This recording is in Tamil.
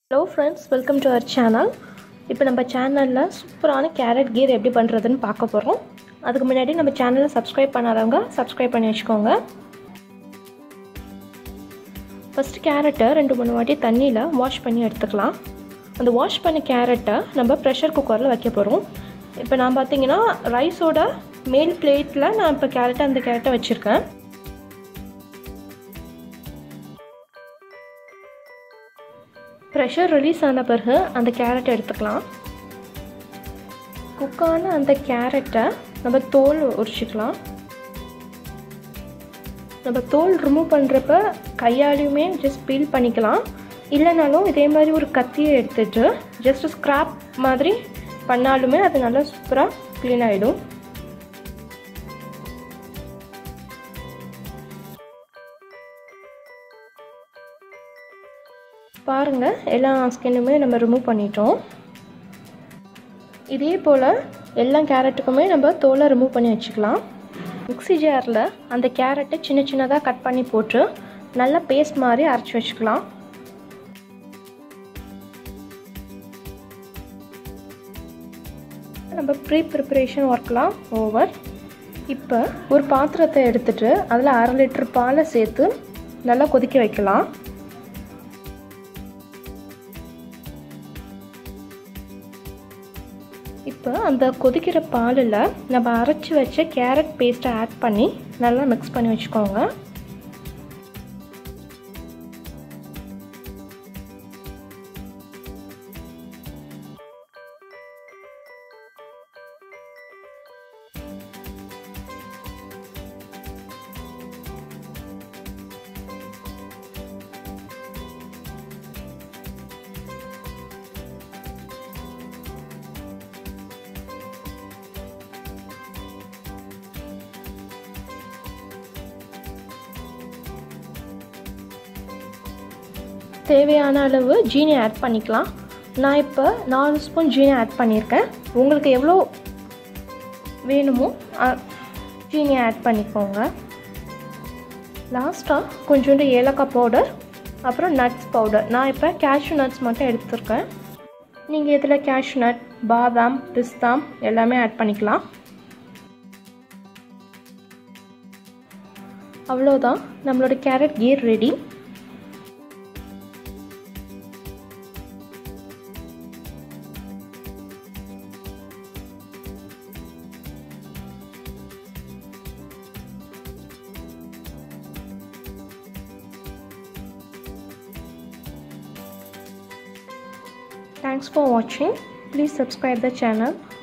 Hello friends welcome to our channel இப்போ நம்ம சேனலில் சூப்பரான கேரட் கீர் எப்படி பண்ணுறதுன்னு பார்க்க போகிறோம் அதுக்கு முன்னாடி நம்ம சேனலை சப்ஸ்கிரைப் பண்ணாதவங்க சப்ஸ்கிரைப் பண்ணி வச்சுக்கோங்க ஃபஸ்ட்டு கேரட்டை ரெண்டு மூணு வாட்டி தண்ணியில் வாஷ் பண்ணி எடுத்துக்கலாம் அந்த வாஷ் பண்ண கேரட்டை நம்ம ப்ரெஷர் குக்கரில் வைக்க போகிறோம் இப்போ நான் பார்த்தீங்கன்னா ரைஸோட மேல் பிளேட்டில் நான் இப்போ கேரட்டை அந்த கேரட்டை வச்சுருக்கேன் ப்ரெஷர் ரிலீஸ் ஆன பிறகு அந்த கேரட்டை எடுத்துக்கலாம் குக்கான அந்த கேரட்டை நம்ம தோல் உரிச்சிக்கலாம் நம்ம தோல் ரிமூவ் பண்ணுறப்ப கையாலையுமே ஜஸ்ட் பீல் பண்ணிக்கலாம் இல்லைனாலும் இதே மாதிரி ஒரு கத்தியை எடுத்துட்டு ஜஸ்ட் ஸ்க்ராப் மாதிரி பண்ணாலுமே அது நல்லா சூப்பராக க்ளீன் ஆகிடும் பாருங்கள் எல்லா ஸ்கின்னுமே நம்ம ரிமூவ் பண்ணிட்டோம் இதே போல் எல்லா கேரட்டுக்குமே நம்ம தோலை ரிமூவ் பண்ணி வச்சுக்கலாம் மிக்ஸி ஜாரில் அந்த கேரட்டை சின்ன சின்னதாக கட் பண்ணி போட்டு நல்லா பேஸ்ட் மாதிரி அரைச்சி வச்சுக்கலாம் நம்ம ப்ரீ ப்ரிப்பரேஷன் ஒர்க்லாம் ஓவர் இப்போ ஒரு பாத்திரத்தை எடுத்துகிட்டு அதில் அரை லிட்டர் பாலை சேர்த்து நல்லா கொதிக்க வைக்கலாம் இப்போ அந்த கொதிக்கிற பாலில் நம்ம அரைச்சி வச்ச கேரட் பேஸ்ட்டை ஆட் பண்ணி நல்லா மிக்ஸ் பண்ணி வச்சுக்கோங்க தேவையான அளவு ஜீனி ஆட் பண்ணிக்கலாம் நான் இப்போ நாலு ஸ்பூன் ஜீனி ஆட் பண்ணியிருக்கேன் உங்களுக்கு எவ்வளோ வேணுமோ ஜீனி ஆட் பண்ணிக்கோங்க லாஸ்ட்டாக கொஞ்சோண்டு ஏலக்காய் பவுடர் அப்புறம் நட்ஸ் பவுடர் நான் இப்போ கேஷ்யூ நட்ஸ் மட்டும் எடுத்துருக்கேன் நீங்கள் இதில் கேஷ்யூ நட் பாதாம் பிஸ்தாம் எல்லாமே ஆட் பண்ணிக்கலாம் அவ்வளோதான் நம்மளோட carrot kheer ready Thanks for watching. Please subscribe the channel.